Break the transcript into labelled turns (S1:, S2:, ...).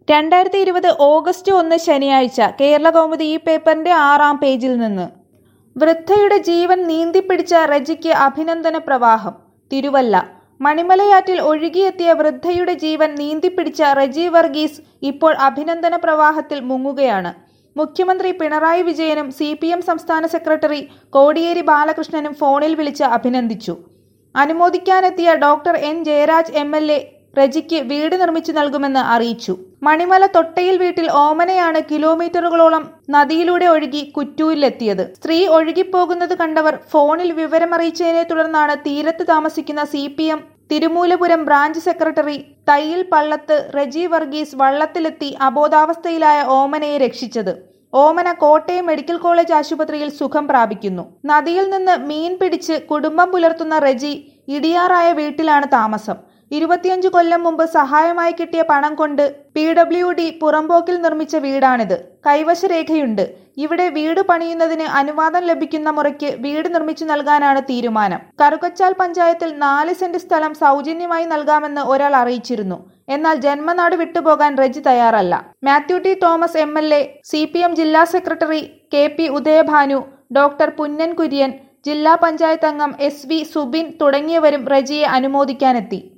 S1: രണ്ടായിരത്തി ഇരുപത് ഓഗസ്റ്റ് ഒന്ന് ശനിയാഴ്ച കേരള കൗമുദി ഈ പേപ്പറിന്റെ ആറാം പേജിൽ നിന്ന് വൃദ്ധയുടെ ജീവൻ നീന്തിപ്പിടിച്ച റജിക്ക് അഭിനന്ദന പ്രവാഹം തിരുവല്ല മണിമലയാറ്റിൽ ഒഴുകിയെത്തിയ വൃദ്ധയുടെ ജീവൻ നീന്തിപ്പിടിച്ച റജി വർഗീസ് ഇപ്പോൾ അഭിനന്ദന പ്രവാഹത്തിൽ മുങ്ങുകയാണ് മുഖ്യമന്ത്രി പിണറായി വിജയനും സി പി എം സംസ്ഥാന സെക്രട്ടറി കോടിയേരി ബാലകൃഷ്ണനും ഫോണിൽ വിളിച്ച് അഭിനന്ദിച്ചു അനുമോദിക്കാനെത്തിയ doctor N Jayaraj M L A റജിക്ക് വീട് നിർമ്മിച്ചു നൽകുമെന്ന് അറിയിച്ചു മണിമല തൊട്ടയിൽ വീട്ടിൽ ഓമനയാണ് കിലോമീറ്ററുകളോളം നദിയിലൂടെ ഒഴുകി കുറ്റൂരിലെത്തിയത് സ്ത്രീ ഒഴുകിപ്പോകുന്നത് കണ്ടവർ ഫോണിൽ വിവരമറിയിച്ചതിനെ തുടർന്നാണ് തീരത്ത് താമസിക്കുന്ന C P M Thirumoolapuram branch secretary Thayyil Pallathu Reji Varghese വള്ളത്തിലെത്തി അബോധാവസ്ഥയിലായ ഓമനയെ രക്ഷിച്ചത് ഓമന കോട്ടയം മെഡിക്കൽ കോളേജ് ആശുപത്രിയിൽ സുഖം പ്രാപിക്കുന്നു നദിയിൽ നിന്ന് മീൻ പിടിച്ച് കുടുംബം പുലർത്തുന്ന റജി ഇടിയാറായ വീട്ടിലാണ് താമസം ഇരുപത്തിയഞ്ച് കൊല്ലം മുമ്പ് സഹായമായി കിട്ടിയ പണം കൊണ്ട് പി ഡബ്ല്യു ഡി പുറമ്പോക്കിൽ നിർമ്മിച്ച വീടാണിത് കൈവശരേഖയുണ്ട് ഇവിടെ വീട് പണിയുന്നതിന് അനുവാദം ലഭിക്കുന്ന മുറയ്ക്ക് വീട് നിർമ്മിച്ചു നൽകാനാണ് തീരുമാനം കറുകച്ചാൽ പഞ്ചായത്തിൽ നാല് സെന്റ് സ്ഥലം സൗജന്യമായി നൽകാമെന്ന് ഒരാൾ അറിയിച്ചിരുന്നു എന്നാൽ ജന്മനാട് വിട്ടുപോകാൻ റജി തയ്യാറല്ല Mathew T Thomas M L A C P M ജില്ലാ secretary K P Udayabhanu doctor Punnan Kurian ജില്ലാ പഞ്ചായത്ത് അംഗം എസ് വി സുബിൻ തുടങ്ങിയവരും റജിയെ അനുമോദിക്കാനെത്തി